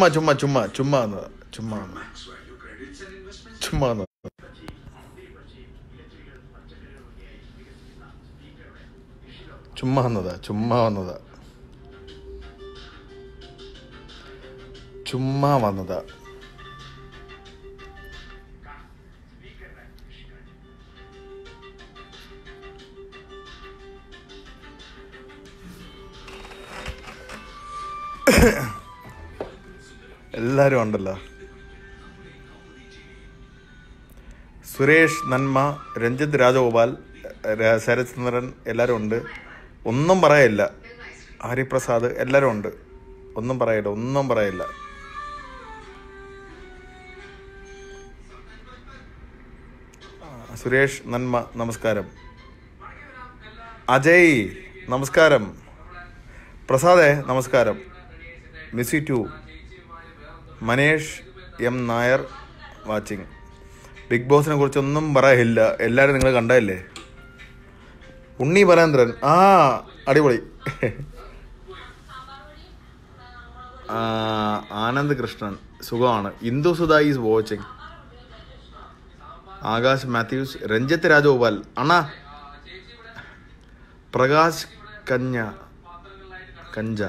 ചുമ്മാ ചുമ്മാ ചുമ്മാ ചുമ്മാ വന്നതാ ചുമ്മാ വന്നതാ ചുമ്മാ വന്നതാ ചുമ്മാ വന്നതാ ചുമ്മാ വന്നതാ ചുമ്മാ വന്നതാ എല്ലാരും ഉണ്ടല്ലോ സുരേഷ് നന്മ രഞ്ജിത്ത് രാജഗോപാൽ ര- ശരത്ചന്ദ്രൻ എല്ലാവരും ഉണ്ട് ഒന്നും പറയില്ല ഹരിപ്രസാദ് എല്ലാവരും ഉണ്ട് ഒന്നും പറയില്ല ഒന്നും പറയില്ല ആ, സുരേഷ് നന്മ നമസ്കാരം അജയ് നമസ്കാരം പ്രസാദേ നമസ്കാരം മിസ്സി ടു Manesh M Nair watching Big ബോസിനെ കുറിച്ചൊന്നും പറയില്ല എല്ലാവരും നിങ്ങൾ കണ്ടതല്ലേ ഉണ്ണി പരേന്ദ്രൻ ആ അടിപൊളി ആ, ആനന്ദ് കൃഷ്ണൻ സുഖമാണ് Indu Sudha is watching Akash Mathews Ranjith Rajagopal അണ്ണാ പ്രകാശ് കഞ്ഞ കഞ്ച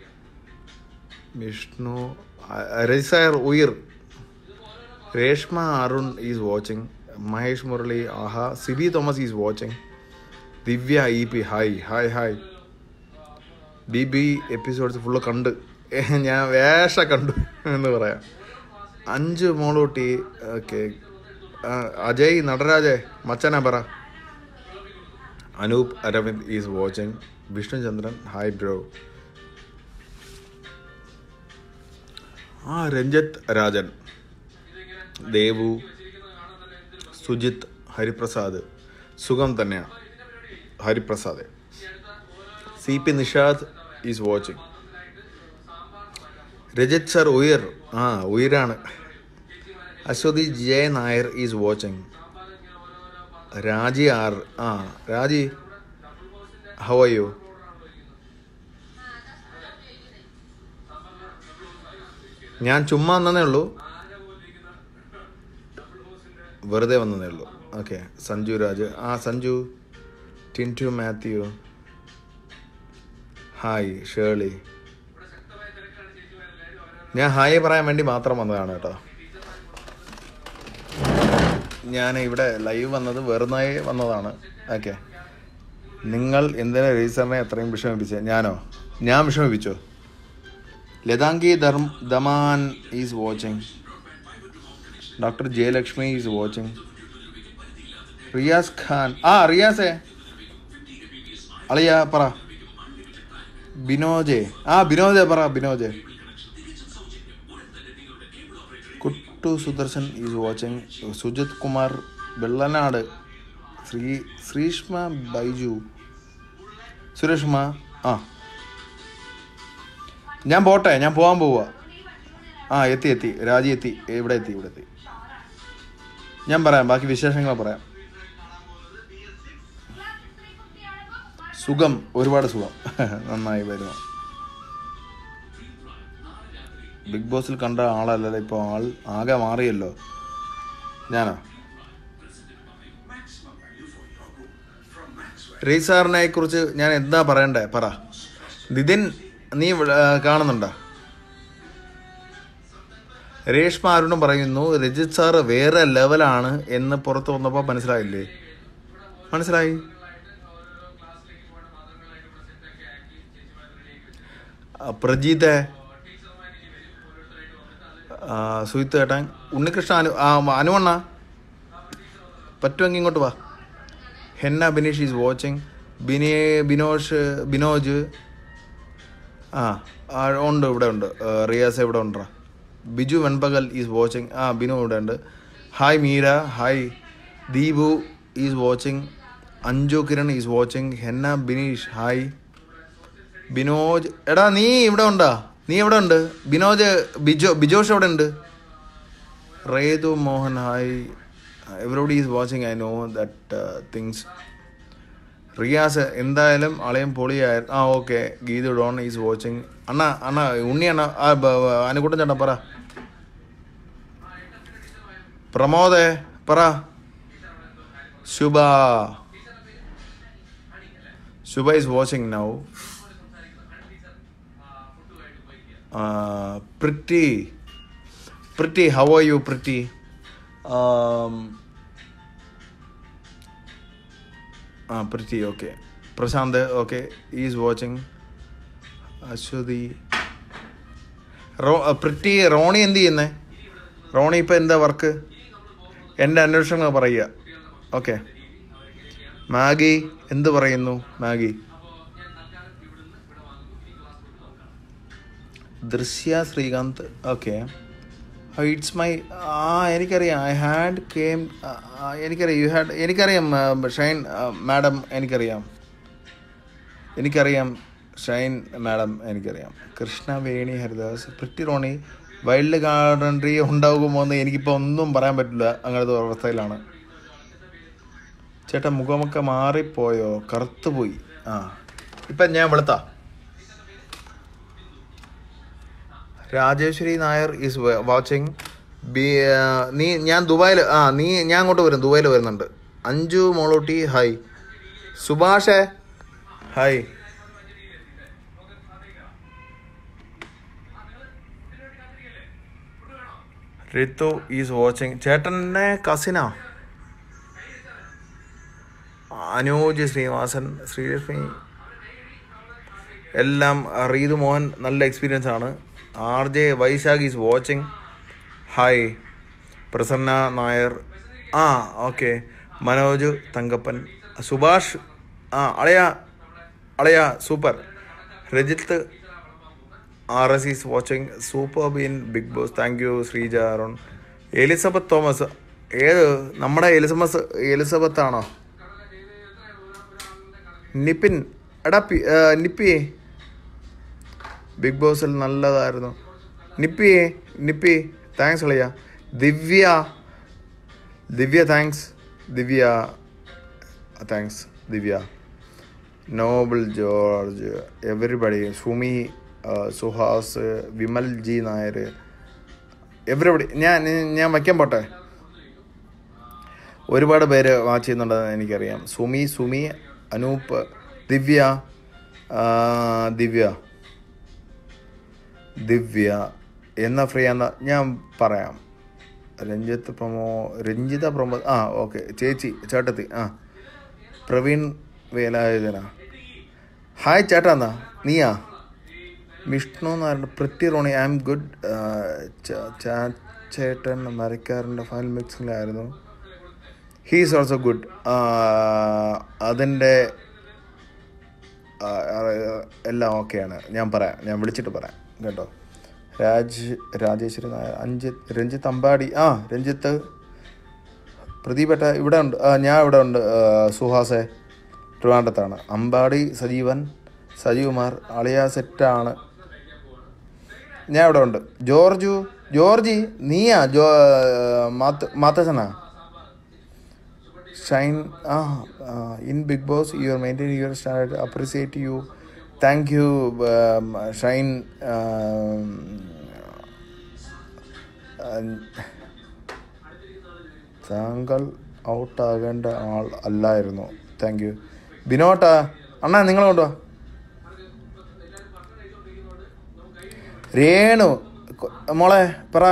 വിഷ്ണു രജിസായർ ഉയർ രേഷ്മ അരുൺ ഈസ് വാച്ചിങ് മഹേഷ് മുരളി ആഹ Sibi Thomas is watching Divya E P hi hi hi B B episodes full കണ്ട് ഞാൻ വേഷ കണ്ടു എന്ന് പറയാം അഞ്ച് മോളൂട്ടി ഓക്കെ അജയ് നടരാജേ മച്ചനാ പറ Anoop Aravind is watching Vishnuchandran hi bro ആ രഞ്ജിത്ത് രാജൻ ദേവു സുജിത്ത് ഹരിപ്രസാദ് സുഖം തന്നെയാണ് Hariprasad C P Nishad is watching Rajith sir ഉയർ ആ ഉയരാണ് Aswathy Jaya Nair is watching Raji R ആ രാജി ഹൗ ആർ യു ഞാൻ ചുമ്മാ വന്നേ ഉള്ളൂ വെറുതെ വന്നതേ ഉള്ളൂ ഓക്കെ സഞ്ജു രാജ് ആ Sanju Tintu Mathew hi Shirley ഞാൻ ഹായ് പറയാൻ വേണ്ടി മാത്രം വന്നതാണ് കേട്ടോ ഞാൻ ഇവിടെ ലൈവ് വന്നത് വെറുതെ വന്നതാണ് ഓക്കെ നിങ്ങൾ എന്തിനാ രജിസ്റ്ററിനെ എത്രയും വിഷമിപ്പിച്ചത് ഞാനോ ഞാൻ വിഷമിപ്പിച്ചോ ലതാങ്കി Dharm Daman is watching doctor Jayalakshmi is watching Riyas Khan ആ റിയാസേ അളിയ പറ ബിനോജെ ആ ബിനോജെ പറ ബിനോജെ കുട്ടു സുദർശൻ ഈസ് വാച്ചിങ് സുജിത് കുമാർ വെള്ളനാട് ശ്രീ ശ്രീഷ്മ ബൈജു സുരേഷ്മ ആ ഞാൻ പോട്ടെ ഞാൻ പോകാൻ പോവുക ആ എത്തി എത്തി രാജി എത്തി ഇവിടെ എത്തി ഇവിടെ എത്തി ഞാൻ പറയാം ബാക്കി വിശേഷങ്ങൾ പറയാം സുഖം ഒരുപാട് സുഖം നന്നായി വരുന്നു ബിഗ് ബോസിൽ കണ്ട ആളല്ലല്ലോ ഇപ്പോൾ ആൾ ആകെ മാറിയല്ലോ ഞാനോ റീസാറിനെ കുറിച്ച് ഞാൻ എന്താ പറയണ്ടേ പറ നിതിൻ നീ ഇവിടെ, ആ, കാണുന്നുണ്ടോ രേഷ്മ അരുണും പറയുന്നു രജിത് സാറ് വേറെ ലെവലാണ് എന്ന് പുറത്ത് വന്നപ്പോൾ മനസ്സിലായില്ലേ മനസ്സിലായി ആ, പ്രജീത്തെ ആ, സുഹിത്ത് ഏട്ടാൻ ഉണ്ണികൃഷ്ണ അനു ആ അനുവണ്ണ പറ്റുമെങ്കിൽ ഇങ്ങോട്ട് വാ ഹെന്ന ബിനീഷ് ഈസ് വാച്ചിങ് ബിനി ബിനോഷ് ബിനോജ് ആ ആ, ഉണ്ട് ഇവിടെ ഉണ്ട് ആ, റിയാസ് ഇവിടെ ഉണ്ടാ ബിജു വെൺപകൽ ഈസ് വാച്ചിങ് ആ ബിനു ഇവിടെ ഉണ്ട് hi Meera hi Deepu is watching Anju Kiran is watching Henna Bineesh hi Binoj എടാ നീ ഇവിടെ ഉണ്ടാ നീ എവിടെ ഉണ്ട് ബിനോജ് ബിജോ ബിജോഷ് എവിടെ ഉണ്ട് Rethu Mohan hi everybody is watching I know that things Riyas എന്തായാലും അളയും പൊളിയായിരുന്നു ആ okay Geethu Don is watching അണ്ണ അണ്ണ ഉണ്ണി അണ്ണ ആ അനുകൂട്ടൻ ചേട്ടാ പറ പ്രമോദേ പറ Shubha Shubha is watching now Preeti Preeti how are you Preeti ആ Preeti okay Prashanth okay is watching Aswathy റോ പ്രിറ്റി റോണി എന്ത് ചെയ്യുന്നേ റോണി ഇപ്പം എന്താ വർക്ക് എൻ്റെ അന്വേഷണങ്ങൾ പറയുക ഓക്കെ മാഗി എന്ത് പറയുന്നു മാഗി ദൃശ്യ ശ്രീകാന്ത് ഓക്കെ ഇറ്റ്സ് മൈ ആ എനിക്കറിയാം ഐ ഹാഡ് കെയിം എനിക്കറിയാം യു ഹാഡ് എനിക്കറിയാം ഷൈൻ മാഡം എനിക്കറിയാം എനിക്കറിയാം ഷൈൻ മാഡം എനിക്കറിയാം Krishna Veni Haridas Preeti Roni wild garden tree ഉണ്ടാകുമോ എന്ന് എനിക്കിപ്പോൾ ഒന്നും പറയാൻ പറ്റില്ല അങ്ങനത്തെ അവസ്ഥയിലാണ് ചേട്ടാ മുഖമൊക്കെ മാറിപ്പോയോ കറുത്തുപോയി ആ ഇപ്പം ഞാൻ വെളുത്താ Rajeshwari Nair is watching B നീ ഞാൻ ദുബായിൽ ആ നീ ഞാൻ അങ്ങോട്ട് വരും ദുബായിൽ വരുന്നുണ്ട് അഞ്ജു മോളൂട്ടി ഹായ് സുഭാഷേ ഹായ് റിതു ഈസ് വാച്ചിങ് ചേട്ടൻ്റെ കസിനാ അനൂജ് ശ്രീനിവാസൻ ശ്രീലക്ഷ്മി എല്ലാം റീതു മോഹൻ നല്ല എക്സ്പീരിയൻസ് ആണ് R J Vaishakh is watching hi Prasanna Nair ആ ഓക്കെ മനോജ് തങ്കപ്പൻ സുഭാഷ് ആ അളയ അളയ super Rajith R S is watching super been Big Boss thank you Sreeja Arun Elizabeth Thomas ഏത് നമ്മുടെ എലിസബത്ത് എലിസബത്ത് ആണോ നിപ്പിൻ എടാ പി ആ, നിപ്പിയെ ബിഗ് ബോസിൽ നല്ലതായിരുന്നു നിപ്പിയെ നിപ്പി താങ്ക്സ് അളിയ Divya Divya thanks Divya thanks Divya Noble George everybody Sumi ആ, സുഹാസ് വിമൽ ജി നായർ എവറിബഡി ഞാൻ ഞാൻ വയ്ക്കാൻ പോട്ടെ ഒരുപാട് പേര് വാച്ച് ചെയ്യുന്നുണ്ടെന്ന് എനിക്കറിയാം സുമി സുമി അനൂപ് ദിവ്യ ആ, ദിവ്യ ദിവ്യ എന്ന ഫ്രീ എന്ന ഞാൻ പറയാം രഞ്ജിത്ത് പ്രമോ രഞ്ജിത പ്രമോ ആ ഓക്കെ ചേച്ചി ചേട്ടത്തി ആ പ്രവീൺ വേലായുധന ഹായ് ചേട്ടാ എന്നാ നീയാ വിഷ്ണു എന്ന് പറയുന്നത് Preeti Roni I am good ചേട്ടൻ മരക്കാരൻ്റെ ഫൈൽ മിക്സിലായിരുന്നു ഹീസ് ഓൾസോ ഗുഡ് അതിൻ്റെ ആ, ആ, എല്ലാം ഓക്കെയാണ് ഞാൻ പറയാം ഞാൻ വിളിച്ചിട്ട് പറയാം കേട്ടോ രാജ് രാജേശ്വരി നായർ അഞ്ജിത്ത് രഞ്ജിത്ത് അമ്പാടി ആ രഞ്ജിത്ത് പ്രദീപേട്ട ഇവിടെ ഉണ്ട് ആ, ഞാൻ ഇവിടെ ഉണ്ട് ആ, സുഹാസെ ട്രിവാൻഡത്താണ് അമ്പാടി സജീവൻ സജീവ്കുമാർ അളിയ സെറ്റാണ് ഞാൻ ഇവിടെ ഉണ്ട് ജോർജു ജോർജി നീയാ ജോ മാത്ത മാത്തച്ഛനാ ഷൈൻ ആ in Big Boss you are maintain your standard appreciate you thank you Shine താങ്കൾ ഔട്ടാകേണ്ട ആൾ അല്ലായിരുന്നു താങ്ക് യു ബിനോട്ടാ അണ്ണാ നിങ്ങൾ കൊണ്ടുവാ രേണു കൊ- മോളെ പറ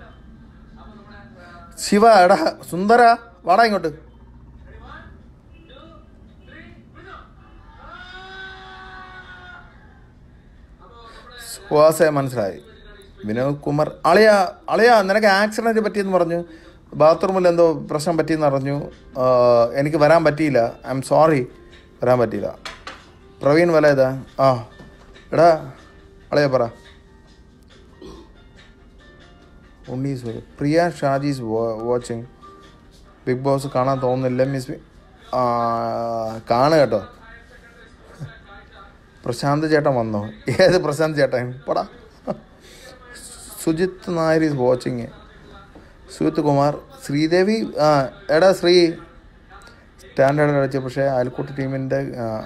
ശിവ എടാ സുന്ദര വാടാ ഇങ്ങോട്ട് സുഹാസെ മനസ്സിലായി വിനോദ് കുമാർ അളിയ അളിയ നിനക്ക് ആക്സിഡൻറ്റ് പറ്റിയെന്ന് പറഞ്ഞു ബാത്റൂമിൽ എന്തോ പ്രശ്നം പറ്റിയെന്ന് പറഞ്ഞു ആ, എനിക്ക് വരാൻ പറ്റിയില്ല ഐ എം സോറി വരാൻ പറ്റിയില്ല പ്രവീൺ വല ഇതാ ആ എടാ അളിയ പറ ഉണ്ണീസ് പ്രിയ ഷാജീസ് വാച്ചിങ് ബിഗ് ബോസ് കാണാൻ തോന്നുന്നില്ല മിസ് കാണുക കേട്ടോ പ്രശാന്ത് ചേട്ടൻ വന്നോ ഏത് പ്രശാന്ത് ചേട്ടൻ പടാ സുജിത്ത് നായർ ഈസ് വാച്ചിങ് സുജിത്ത് കുമാർ ശ്രീദേവി ആ എടാ ശ്രീ സ്റ്റാൻഡേർഡ് കളിച്ചു പക്ഷേ അയൽക്കൂട്ട ടീമിൻ്റെ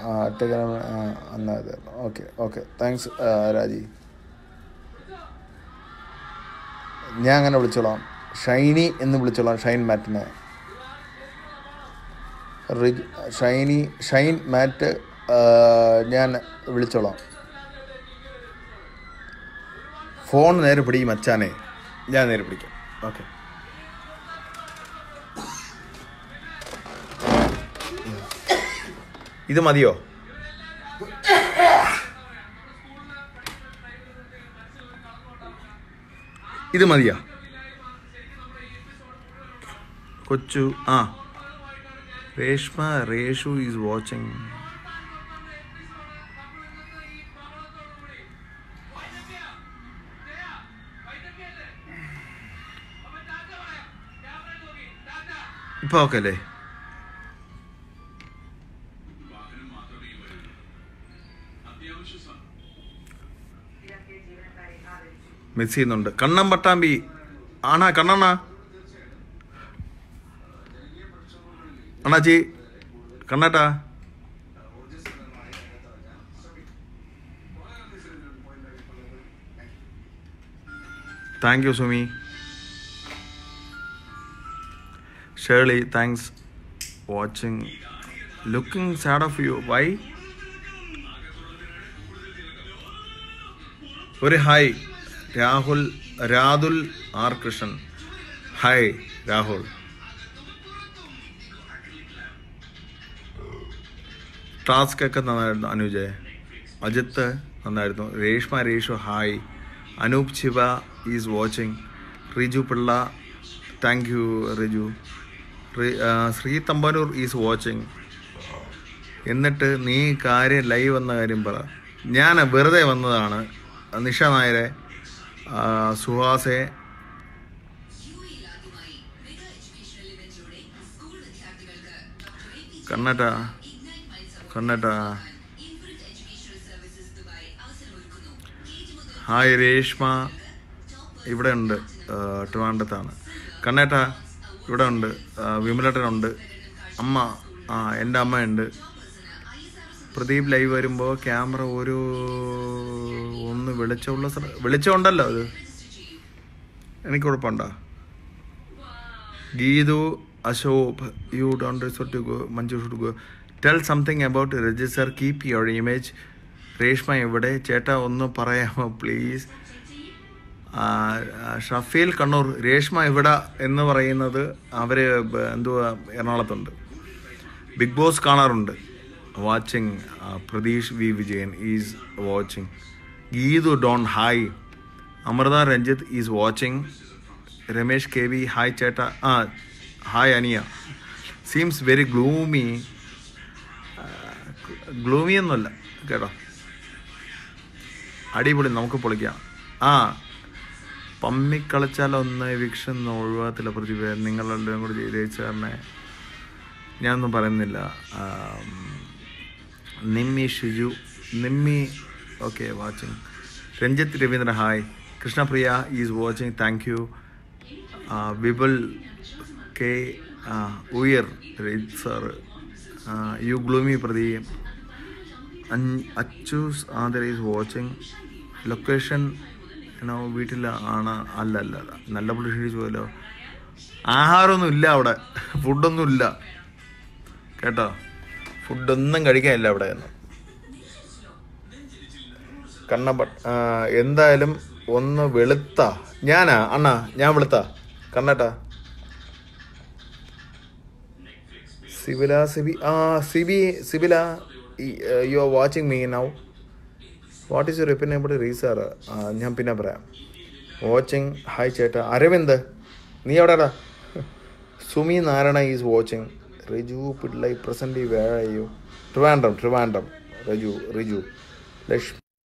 എന്നാ ഓക്കെ ഓക്കെ താങ്ക്സ് രാജി ഞാൻ അങ്ങനെ വിളിച്ചോളാം ഷൈനി എന്ന് വിളിച്ചോളാം ഷൈൻ മാറ്റിനെ റിജ് ഷൈനി ഷൈൻ മാറ്റ് ആ, ഞാൻ വിളിച്ചോളാം ഫോൺ നേരെ പിടിക്കും മച്ചാനെ ഞാൻ നേരെ പിടിക്കാം ഓക്കെ ഇത് മതിയോ ഇത് മതിയാ കൊച്ചു ആ രേഷ്മ രേഷു ഈസ് വാച്ചിങ് ഇപ്പൊ ഓക്കെ അല്ലേ മിസ് ചെയ്യുന്നുണ്ട് കണ്ണം പട്ടാമ്പി ആണാ കണ്ണണ്ണ അണ്ണാച്ചി കണ്ണാട്ടാ thank you Sumi Shirley thanks watching looking sad of you why ഒരു hi Rahul Rathul R Krishnan hi Rahul task ഒക്കെ നന്നായിരുന്നു അനുജയ് അജിത്ത് നന്നായിരുന്നു Reshma Reshu hi Anoop Shiva is watching Riju Pillai thank you Riju റി- ആ, ശ്രീ തമ്പാനൂർ ഈസ് വാച്ചിങ് എന്നിട്ട് നീ കാര്യം ലൈവ് വന്ന കാര്യം പറ ഞാൻ വെറുതെ വന്നതാണ് നിഷ നായരെ ആ, സുഹാസെ കണ്ണട്ട കണ്ണട്ട ഹായ് രേഷ്മ ഇവിടെ ഉണ്ട് ആ, ട്രിവാൻഡത്താണ് കണ്ണേട്ട ഇവിടെ ഉണ്ട് ആ, വിമലേട്ടനുണ്ട് അമ്മ ആ എൻ്റെ അമ്മയുണ്ട് പ്രദീപ് ലൈവ് വരുമ്പോൾ ക്യാമറ ഒരു ഒന്ന് വെളിച്ചമുള്ള സ്ഥലം വെളിച്ചമുണ്ടല്ലോ അത് എനിക്ക് കുഴപ്പമുണ്ടോ Geethu Ashok you don't resort to go Manju should go tell something about register keep your image Reshma എവിടെ ചേട്ടാ ഒന്ന് പറയാമോ പ്ലീസ് ഷഫീൽ കണ്ണൂർ രേഷ്മ ഇവിടെ എന്ന് പറയുന്നത് അവർ എന്തുവാ എറണാകുളത്തുണ്ട് ബിഗ് ബോസ് കാണാറുണ്ട് watching Prateesh V Vijayan is watching Geethu Don hi Amrutha Ranjith is watching Ramesh K V hi ചേട്ടാ ആ ഹായ് അനിയ സീംസ് വെരി ഗ്ലൂമി ഗ്ലൂമി ഒന്നുമല്ല കേട്ടോ അടിപൊളി നമുക്ക് പൊളിക്കാം ആ പമ്മിക്കളിച്ചാലൊന്ന് എവിക്ഷൻ ഒഴിവാകത്തില്ല പ്രതിഭ നിങ്ങളെല്ലാം കൂടി ചെയ്തേച്ച് തന്നെ ഞാനൊന്നും പറയുന്നില്ല um, Nimmi Shiju Nimmi okay watching Ranjith Ravindra hi Krishnapriya is watching thank you Vipul K ഉയർ സർ യു ഗ്ലൂമി പ്രദീപ് അച്ചൂസ് ആദർ ഈസ് വാച്ചിങ് ലൊക്കേഷൻ എന്നോ വീട്ടിൽ ആണ് അല്ല അല്ല അല്ല നല്ല പുള്ളി പോലോ ആഹാരമൊന്നും ഇല്ല അവിടെ ഫുഡൊന്നും ഇല്ല കേട്ടോ ഫുഡൊന്നും കഴിക്കാനില്ല അവിടെ നിന്ന് കണ്ണപ്പ ആ, എന്തായാലും ഒന്ന് വെളുത്ത ഞാനാ അണ്ണാ ഞാൻ വെളുത്ത കണ്ണട്ടാ സിബില സിബി ആ Sibi Sibila you are watching me now what is your opinion about റീസാർ ഞാൻ പിന്നെ പറയാം വാച്ചിങ് ഹായ് ചേട്ടാ അരവിന്ദ് നീ എവിടെടാ Sumi Narayana is watching Riju Pillai present where you Trivandrum Trivandrum Riju Riju Lakshmi